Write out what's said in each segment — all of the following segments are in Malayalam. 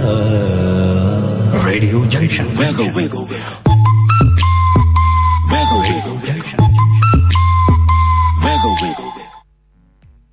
Radio Junction. Wiggle, wiggle, wiggle. Wiggle, wiggle, wiggle. Wiggle, wiggle, wiggle.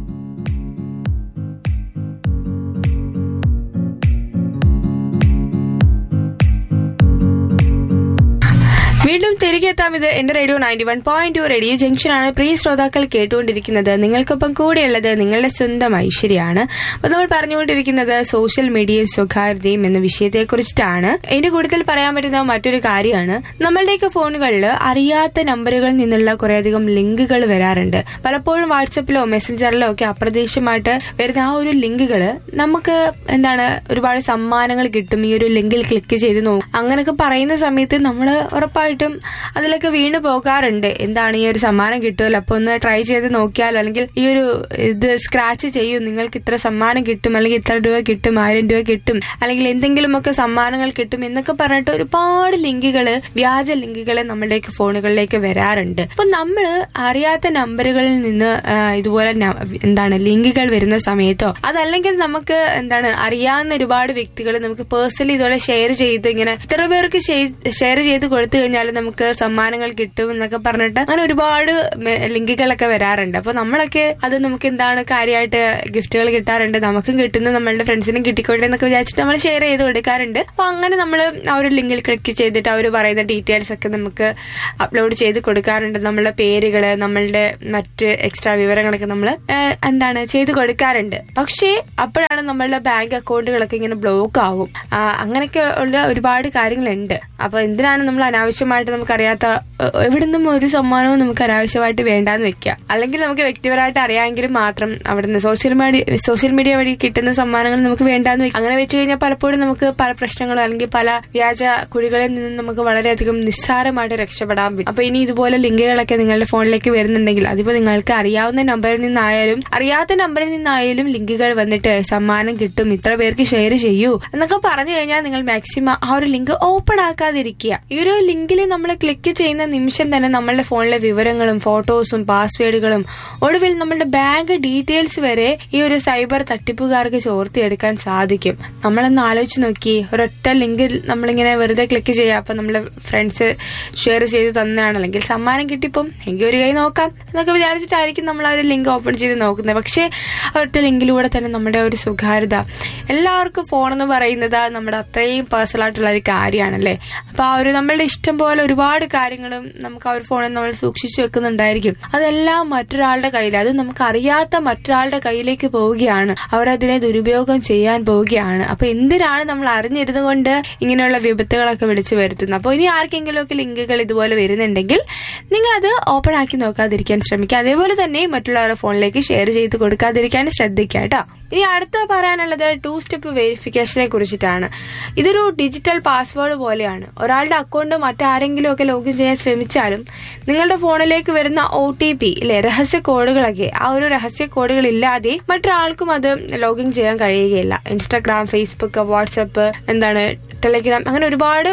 വീണ്ടും തിരികെ എത്താം ഇത് എന്റെ radio ninety one point two radio ജംഗ്ഷനാണ് പ്രിയ ശ്രോതാക്കൾ കേട്ടുകൊണ്ടിരിക്കുന്നത് നിങ്ങൾക്കൊപ്പം കൂടെയുള്ളത് നിങ്ങളുടെ സ്വന്തം ഐശ്വര്യാണ് അപ്പൊ നമ്മൾ പറഞ്ഞുകൊണ്ടിരിക്കുന്നത് സോഷ്യൽ മീഡിയയും സ്വകാര്യതയും എന്ന വിഷയത്തെക്കുറിച്ചിട്ടാണ് ഇതിന്റെ കൂടുതൽ പറയാൻ പറ്റുന്ന മറ്റൊരു കാര്യമാണ് നമ്മളുടെയൊക്കെ ഫോണുകളിൽ അറിയാത്ത നമ്പറുകളിൽ നിന്നുള്ള കുറേയധികം ലിങ്കുകൾ വരാറുണ്ട് പലപ്പോഴും വാട്സപ്പിലോ മെസ്സഞ്ചറിലോ ഒക്കെ അപ്രതീക്ഷിതമായിട്ട് വരുന്ന ആ ഒരു ലിങ്കുകൾ നമുക്ക് എന്താണ് ഒരുപാട് സമ്മാനങ്ങൾ കിട്ടും ഈ ഒരു ലിങ്കിൽ ക്ലിക്ക് ചെയ്ത് നോക്കും അങ്ങനെയൊക്കെ പറയുന്ന സമയത്ത് നമ്മൾ ഉറപ്പായിട്ടും അതിലൊക്കെ വീണ് പോകാറുണ്ട് എന്താണ് ഈ ഒരു സമ്മാനം കിട്ടുമല്ലോ അപ്പൊ ഒന്ന് ട്രൈ ചെയ്ത് നോക്കിയാലോ അല്ലെങ്കിൽ ഈ ഒരു ഇത് സ്ക്രാച്ച് ചെയ്യും നിങ്ങൾക്ക് ഇത്ര സമ്മാനം കിട്ടും അല്ലെങ്കിൽ ഇത്ര രൂപ കിട്ടും ആയിരം രൂപ കിട്ടും അല്ലെങ്കിൽ എന്തെങ്കിലുമൊക്കെ സമ്മാനങ്ങൾ കിട്ടും എന്നൊക്കെ പറഞ്ഞിട്ട് ഒരുപാട് ലിങ്കുകള് വ്യാജ ലിങ്കുകൾ നമ്മളുടെയൊക്കെ ഫോണുകളിലേക്ക് വരാറുണ്ട് അപ്പൊ നമ്മൾ അറിയാത്ത നമ്പറുകളിൽ നിന്ന് ആ, ഇതുപോലെ ന- എന്താണ് ലിങ്കുകൾ വരുന്ന സമയത്തോ അതല്ലെങ്കിൽ നമുക്ക് എന്താണ് അറിയാവുന്ന ഒരുപാട് വ്യക്തികൾ നമുക്ക് പേഴ്സണലി ഇതുപോലെ ഷെയർ ചെയ്ത് ഇങ്ങനെ ഇത്ര പേർക്ക് ഷെയർ ചെയ്ത് കൊടുത്തു കഴിഞ്ഞാൽ നമുക്ക് സമ്മാനങ്ങൾ കിട്ടും എന്നൊക്കെ പറഞ്ഞിട്ട് അങ്ങനെ ഒരുപാട് മെ- ലിങ്കുകളൊക്കെ വരാറുണ്ട് അപ്പൊ നമ്മളൊക്കെ അത് നമുക്ക് എന്താണ് കാര്യമായിട്ട് ഗിഫ്റ്റുകൾ കിട്ടാറുണ്ട് നമുക്കും കിട്ടുന്നു നമ്മളുടെ ഫ്രണ്ട്സിനും കിട്ടിക്കോട്ടെ എന്നൊക്കെ വിചാരിച്ചിട്ട് നമ്മൾ ഷെയർ ചെയ്ത് കൊടുക്കാറുണ്ട് അപ്പൊ അങ്ങനെ നമ്മൾ ആ ഒരു ലിങ്കിൽ ക്ലിക്ക് ചെയ്തിട്ട് അവർ പറയുന്ന ഡീറ്റെയിൽസ് ഒക്കെ നമുക്ക് അപ്ലോഡ് ചെയ്ത് കൊടുക്കാറുണ്ട് നമ്മളുടെ പേരുകള് നമ്മളുടെ മറ്റ് എക്സ്ട്രാ വിവരങ്ങളൊക്കെ നമ്മൾ എന്താണ് ചെയ്ത് കൊടുക്കാറുണ്ട് പക്ഷേ അപ്പോഴാണ് നമ്മളുടെ ബാങ്ക് അക്കൗണ്ടുകളൊക്കെ ഇങ്ങനെ ബ്ലോക്ക് ആകും ആ, അങ്ങനെയൊക്കെ ഉള്ള ഒരുപാട് കാര്യങ്ങളുണ്ട് അപ്പൊ എന്തിനാണ് നമ്മൾ അനാവശ്യമായിട്ട് നമുക്കറിയാത്ത എ- എവിടുന്നും ഒരു സമ്മാനവും നമുക്ക് അനാവശ്യമായിട്ട് വേണ്ടാന്ന് വെക്കുക അല്ലെങ്കിൽ നമുക്ക് വ്യക്തിപരമായിട്ട് അറിയാമെങ്കിലും മാത്രം അവിടുന്ന് സോഷ്യൽ മീഡിയ സോഷ്യൽ മീഡിയ വഴി കിട്ടുന്ന സമ്മാനങ്ങൾ നമുക്ക് വേണ്ടാന്ന് വെക്കുക അങ്ങനെ വെച്ച് കഴിഞ്ഞാൽ പലപ്പോഴും നമുക്ക് പല പ്രശ്നങ്ങളും അല്ലെങ്കിൽ പല വ്യാജ കുഴികളിൽ നിന്നും നമുക്ക് വളരെയധികം നിസ്സാരമായിട്ട് രക്ഷപ്പെടാൻ പറ്റും അപ്പൊ ഇനി ഇതുപോലെ ലിങ്കുകളൊക്കെ നിങ്ങളുടെ ഫോണിലേക്ക് വരുന്നുണ്ടെങ്കിൽ അതിപ്പോ നിങ്ങൾക്ക് അറിയാവുന്ന നമ്പറിൽ നിന്നായാലും അറിയാത്ത നമ്പറിൽ നിന്നായാലും ലിങ്കുകൾ വന്നിട്ട് സമ്മാനം കിട്ടും ഇത്ര പേർക്ക് ഷെയർ ചെയ്യൂ എന്നൊക്കെ പറഞ്ഞു കഴിഞ്ഞാൽ നിങ്ങൾ മാക്സിമം ആ ഒരു ലിങ്ക് ഓപ്പൺ ആക്കാതിരിക്കുക ഈ ഒരു ലിങ്കിൽ നമ്മൾ ക്ലിക്ക് ചെയ്യുന്ന നിമിഷം തന്നെ നമ്മളുടെ ഫോണിലെ വിവരങ്ങളും ഫോട്ടോസും പാസ്വേഡുകളും ഒടുവിൽ നമ്മളുടെ ബാങ്ക് ഡീറ്റെയിൽസ് വരെ ഈ ഒരു സൈബർ തട്ടിപ്പുകാർക്ക് ചോർത്തിയെടുക്കാൻ സാധിക്കും നമ്മളൊന്ന് ആലോചിച്ച് നോക്കി ഒരൊറ്റ ലിങ്കിൽ നമ്മളിങ്ങനെ വെറുതെ ക്ലിക്ക് ചെയ്യുക അപ്പൊ നമ്മളെ ഫ്രണ്ട്സ് ഷെയർ ചെയ്ത് തന്നതാണ് അല്ലെങ്കിൽ സമ്മാനം കിട്ടിപ്പം എങ്കിൽ ഒരു കൈ നോക്കാം എന്നൊക്കെ വിചാരിച്ചിട്ടായിരിക്കും നമ്മൾ ആ ഒരു ലിങ്ക് ഓപ്പൺ ചെയ്ത് നോക്കുന്നത് പക്ഷേ ആ ഒറ്റ ലിങ്കിലൂടെ തന്നെ നമ്മുടെ ഒരു സ്വകാര്യത എല്ലാവർക്കും ഫോൺ എന്ന് പറയുന്നത് നമ്മുടെ അത്രയും പേഴ്സണൽ ആയിട്ടുള്ള ഒരു കാര്യമാണല്ലേ അപ്പൊ ആ ഒരു നമ്മളുടെ ഇഷ്ടം പോലെ ഒരുപാട് കാര്യങ്ങളും നമുക്ക് ആ ഒരു ഫോണിൽ നമ്മൾ സൂക്ഷിച്ചു വെക്കുന്നുണ്ടായിരിക്കും അതെല്ലാം മറ്റൊരാളുടെ കയ്യിൽ അത് നമുക്ക് അറിയാത്ത മറ്റൊരാളുടെ കയ്യിലേക്ക് പോവുകയാണ് അവർ അതിനെ ദുരുപയോഗം ചെയ്യാൻ പോവുകയാണ് അപ്പൊ എന്തിനാണ് നമ്മൾ അറിഞ്ഞിരുന്നുകൊണ്ട് ഇങ്ങനെയുള്ള വിപത്തുകളൊക്കെ വിളിച്ചു വരുത്തുന്നത് അപ്പോൾ ഇനി ആർക്കെങ്കിലും ഒക്കെ ലിങ്കുകൾ ഇതുപോലെ വരുന്നുണ്ടെങ്കിൽ നിങ്ങൾ അത് ഓപ്പൺ ആക്കി നോക്കാതിരിക്കാൻ ശ്രമിക്കുക അതേപോലെ തന്നെ മറ്റുള്ളവരുടെ ഫോണിലേക്ക് ഷെയർ ചെയ്ത് കൊടുക്കാതിരിക്കാൻ ശ്രദ്ധിക്കുക കേട്ടോ ഇനി അടുത്ത പറയാനുള്ളത് ടു സ്റ്റെപ്പ് വെരിഫിക്കേഷനെ കുറിച്ചിട്ടാണ് ഇതൊരു ഡിജിറ്റൽ പാസ്വേഡ് പോലെയാണ് ഒരാളുടെ അക്കൗണ്ട് മറ്റാരെങ്കിലും ഒക്കെ ലോഗിൻ ചെയ്യാൻ ശ്രമിച്ചാലും നിങ്ങളുടെ ഫോണിലേക്ക് വരുന്ന ഒ ടി പി ഇല്ലേ രഹസ്യ കോഡുകളൊക്കെ ആ ഒരു രഹസ്യ കോഡുകൾ ഇല്ലാതെ മറ്റൊരാൾക്കും അത് ലോഗിൻ ചെയ്യാൻ കഴിയുകയില്ല ഇൻസ്റ്റാഗ്രാം ഫേസ്ബുക്ക് വാട്സപ്പ് എന്താണ് ടെലിഗ്രാം അങ്ങനെ ഒരുപാട്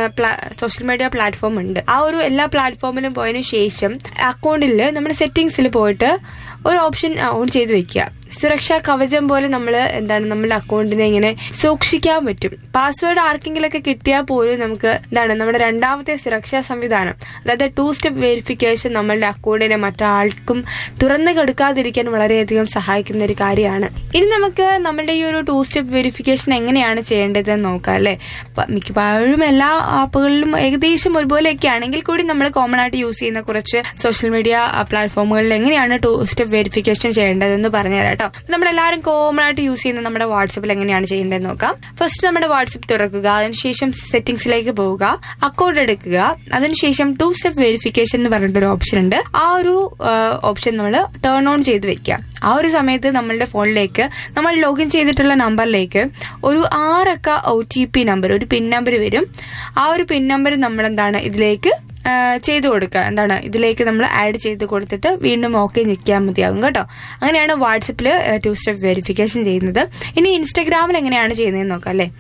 സോഷ്യൽ മീഡിയ പ്ലാറ്റ്ഫോം ഉണ്ട് ആ ഒരു എല്ലാ പ്ലാറ്റ്ഫോമിലും പോയതിനു ശേഷം അക്കൗണ്ടിൽ നമ്മുടെ സെറ്റിംഗ്സിൽ പോയിട്ട് ഒരു ഓപ്ഷൻ ഓൺ ചെയ്ത് വെക്കുക സുരക്ഷാ കവചം പോലെ നമ്മൾ എന്താണ് നമ്മുടെ അക്കൗണ്ടിനെ ഇങ്ങനെ സൂക്ഷിക്കാൻ പറ്റും പാസ്വേഡ് ആർക്കെങ്കിലൊക്കെ കിട്ടിയാൽ പോലും നമുക്ക് എന്താണ് നമ്മുടെ രണ്ടാമത്തെ സുരക്ഷാ സംവിധാനം അതായത് ടു സ്റ്റെപ്പ് വെരിഫിക്കേഷൻ നമ്മളുടെ അക്കൗണ്ടിനെ മറ്റാൾക്കും തുറന്നു കൊടുക്കാതിരിക്കാൻ വളരെയധികം സഹായിക്കുന്ന ഒരു കാര്യമാണ് ഇനി നമുക്ക് നമ്മുടെ ഈ ഒരു ടു സ്റ്റെപ്പ് വെരിഫിക്കേഷൻ എങ്ങനെയാണ് ചെയ്യേണ്ടതെന്ന് നോക്കാം അല്ലെ പ- മിക്കവാറും എല്ലാ ആപ്പുകളിലും ഏകദേശം ഒരുപോലെയൊക്കെ ആണെങ്കിൽ കൂടി നമ്മൾ കോമൺ ആയിട്ട് യൂസ് ചെയ്യുന്ന കുറച്ച് സോഷ്യൽ മീഡിയ പ്ലാറ്റ്ഫോമുകളിൽ എങ്ങനെയാണ് ടു സ്റ്റെപ്പ് വെരിഫിക്കേഷൻ ചെയ്യേണ്ടതെന്ന് പറഞ്ഞുതരാം കേട്ടോ നമ്മളെല്ലാവരും കോമൺ ആയിട്ട് യൂസ് ചെയ്യുന്ന നമ്മുടെ വാട്സപ്പിൽ എങ്ങനെയാണ് ചെയ്യേണ്ടതെന്ന് നോക്കാം ഫസ്റ്റ് നമ്മുടെ വാട്സപ്പ് തുറക്കുക അതിനുശേഷം സെറ്റിംഗ്സിലേക്ക് പോവുക അക്കൗണ്ട് എടുക്കുക അതിനുശേഷം ടു സ്റ്റെപ്പ് വെരിഫിക്കേഷൻ എന്ന് പറഞ്ഞിട്ടൊരു ഓപ്ഷൻ ഉണ്ട് ആ ഒരു ഓപ്ഷൻ നമ്മൾ ടേൺ ഓൺ ചെയ്ത് വെക്കുക ആ ഒരു സമയത്ത് നമ്മളുടെ ഫോണിലേക്ക് നമ്മൾ ലോഗിൻ ചെയ്തിട്ടുള്ള നമ്പറിലേക്ക് ഒരു ആറക്ക ഒ ടി പി നമ്പർ ഒരു പിൻ നമ്പർ വരും ആ ഒരു പിൻ നമ്പർ നമ്മൾ എന്താണ് ഇതിലേക്ക് ആ, ചെയ്തു കൊടുക്കുക എന്താണ് ഇതിലേക്ക് നമ്മൾ ആഡ് ചെയ്ത് കൊടുത്തിട്ട് വീണ്ടും ഓക്കെ ഞെക്കിയാൽ മതിയാകും കേട്ടോ അങ്ങനെയാണ് വാട്സപ്പിൽ ടു സ്റ്റെപ്പ് വെരിഫിക്കേഷൻ ചെയ്യുന്നത് ഇനി ഇൻസ്റ്റഗ്രാമിൽ എങ്ങനെയാണ് ചെയ്യുന്നതെന്ന് നോക്കാം അല്ലേ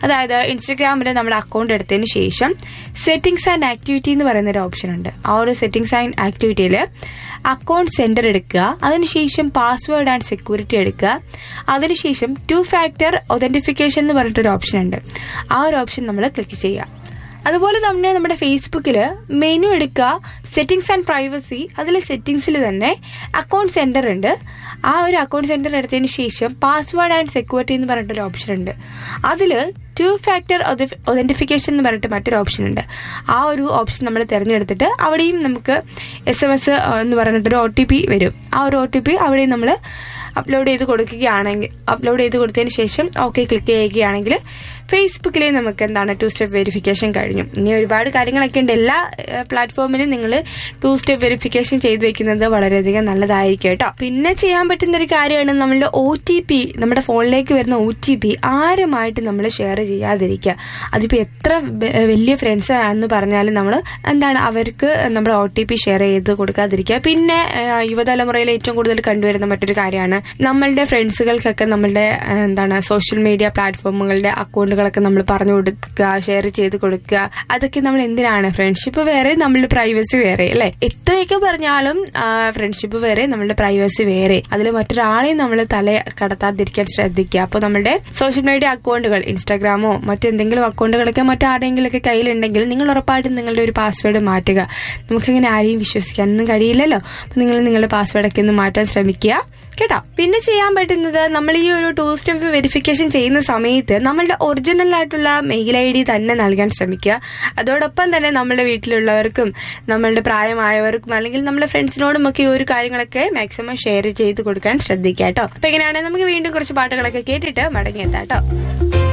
അതായത് ഇൻസ്റ്റഗ്രാമിൽ നമ്മുടെ അക്കൗണ്ട് എടുത്തതിന് ശേഷം സെറ്റിംഗ്സ് ആൻഡ് ആക്ടിവിറ്റി എന്ന് പറയുന്ന ഒരു ഓപ്ഷൻ ഉണ്ട് ആ ഒരു സെറ്റിംഗ്സ് ആൻഡ് ആക്ടിവിറ്റിയിൽ അക്കൗണ്ട് സെന്റർ എടുക്കുക അതിനുശേഷം പാസ്വേഡ് ആൻഡ് സെക്യൂരിറ്റി എടുക്കുക അതിനുശേഷം ടു ഫാക്ടർ ഒതന്റിഫിക്കേഷൻ എന്ന് പറഞ്ഞിട്ടൊരു ഓപ്ഷൻ ഉണ്ട് ആ ഒരു ഓപ്ഷൻ നമ്മൾ ക്ലിക്ക് ചെയ്യുക അതുപോലെ തന്നെ നമ്മുടെ ഫേസ്ബുക്കിൽ മെനു എടുക്കുക സെറ്റിംഗ്സ് ആൻഡ് പ്രൈവസി അതിൽ സെറ്റിംഗ്സിൽ തന്നെ അക്കൗണ്ട് സെന്റർ ഉണ്ട് ആ ഒരു അക്കൗണ്ട് സെന്റർ എടുത്തതിന് ശേഷം പാസ്വേഡ് ആൻഡ് സെക്യൂരിറ്റി എന്ന് പറഞ്ഞിട്ടൊരു ഓപ്ഷൻ ഉണ്ട് അതിൽ ടു ഫാക്ടർ ഒതന്റിഫിക്കേഷൻ എന്ന് പറഞ്ഞിട്ട് മറ്റൊരു ഓപ്ഷൻ ഉണ്ട് ആ ഒരു ഓപ്ഷൻ നമ്മൾ തിരഞ്ഞെടുത്തിട്ട് അവിടെയും നമുക്ക് എസ് എം എസ് എന്ന് പറഞ്ഞിട്ടൊരു ഒ ടി പി വരും ആ ഒരു ഒ ടി പി അവിടെയും നമ്മൾ അപ്ലോഡ് ചെയ്ത് കൊടുക്കുകയാണെങ്കിൽ അപ്ലോഡ് ചെയ്ത് കൊടുത്തതിന് ശേഷം ഓക്കെ ക്ലിക്ക് ചെയ്യുകയാണെങ്കിൽ ഫേസ്ബുക്കിലെ നമുക്ക് എന്താണ് ടു സ്റ്റെപ്പ് വെരിഫിക്കേഷൻ കഴിഞ്ഞു ഇനി ഒരുപാട് കാര്യങ്ങളൊക്കെ ഉണ്ട് എല്ലാ പ്ലാറ്റ്ഫോമിലും നിങ്ങൾ ടു സ്റ്റെപ്പ് വെരിഫിക്കേഷൻ ചെയ്ത് വെക്കുന്നത് വളരെയധികം നല്ലതായിരിക്കും കേട്ടോ പിന്നെ ചെയ്യാൻ പറ്റുന്ന ഒരു കാര്യമാണ് നമ്മളുടെ ഒ ടി പി നമ്മുടെ ഫോണിലേക്ക് വരുന്ന ഒ ടി പി ആരുമായിട്ട് നമ്മൾ ഷെയർ ചെയ്യാതിരിക്കുക അതിപ്പോൾ എത്ര വ- വലിയ ഫ്രണ്ട്സ് എന്ന് പറഞ്ഞാലും നമ്മൾ എന്താണ് അവർക്ക് നമ്മുടെ ഒ ടി പി ഷെയർ ചെയ്ത് കൊടുക്കാതിരിക്കുക പിന്നെ ആ, യുവതലമുറയിൽ ഏറ്റവും കൂടുതൽ കണ്ടുവരുന്ന മറ്റൊരു കാര്യമാണ് നമ്മളുടെ ഫ്രണ്ട്സുകൾക്കൊക്കെ നമ്മളുടെ ആ, എന്താണ് സോഷ്യൽ മീഡിയ പ്ലാറ്റ്ഫോമുകളുടെ അക്കൗണ്ടുകളൊക്കെ നമ്മൾ പറഞ്ഞു കൊടുക്കുക ഷെയർ ചെയ്ത് കൊടുക്കുക അതൊക്കെ നമ്മൾ എന്തിനാണ് ഫ്രണ്ട്ഷിപ്പ് വേറെ നമ്മളുടെ പ്രൈവസി വേറെ അല്ലെ എത്രയൊക്കെ പറഞ്ഞാലും ഫ്രണ്ട്ഷിപ്പ് വേറെ നമ്മളുടെ പ്രൈവസി വേറെ അതിൽ മറ്റൊരാളെയും നമ്മൾ തല കടത്താതിരിക്കാൻ ശ്രദ്ധിക്കുക അപ്പോൾ നമ്മുടെ സോഷ്യൽ മീഡിയ അക്കൗണ്ടുകൾ ഇൻസ്റ്റാഗ്രാമോ മറ്റെന്തെങ്കിലും അക്കൗണ്ടുകളൊക്കെ മറ്റാരെങ്കിലും ഒക്കെ കയ്യിലുണ്ടെങ്കിൽ നിങ്ങൾ ഉറപ്പായിട്ടും നിങ്ങളുടെ ഒരു പാസ്വേഡ് മാറ്റുക നമുക്കങ്ങനെ ആരെയും വിശ്വസിക്കാനൊന്നും കഴിയില്ലല്ലോ അപ്പൊ നിങ്ങൾ നിങ്ങളുടെ പാസ്വേഡൊക്കെ ഒന്ന് മാറ്റാൻ ശ്രമിക്കുക കേട്ടോ പിന്നെ ചെയ്യാൻ പറ്റുന്നത് നമ്മൾ ഈ ഒരു ടു സ്റ്റെപ്പ് വെരിഫിക്കേഷൻ ചെയ്യുന്ന സമയത്ത് നമ്മളുടെ ഒറിജിനൽ ആയിട്ടുള്ള മെയിൽ ഐ ഡി തന്നെ നൽകാൻ ശ്രമിക്കുക അതോടൊപ്പം തന്നെ നമ്മുടെ വീട്ടിലുള്ളവർക്കും നമ്മളുടെ പ്രായമായവർക്കും അല്ലെങ്കിൽ നമ്മുടെ ഫ്രണ്ട്സിനോടും ഒക്കെ ഈ ഒരു കാര്യങ്ങളൊക്കെ മാക്സിമം ഷെയർ ചെയ്ത് കൊടുക്കാൻ ശ്രദ്ധിക്കുക കേട്ടോ അപ്പൊ എങ്ങനെയാണ് നമുക്ക് വീണ്ടും കുറച്ച് പാട്ടുകളൊക്കെ കേട്ടിട്ട് മടങ്ങിയെത്താം കേട്ടോ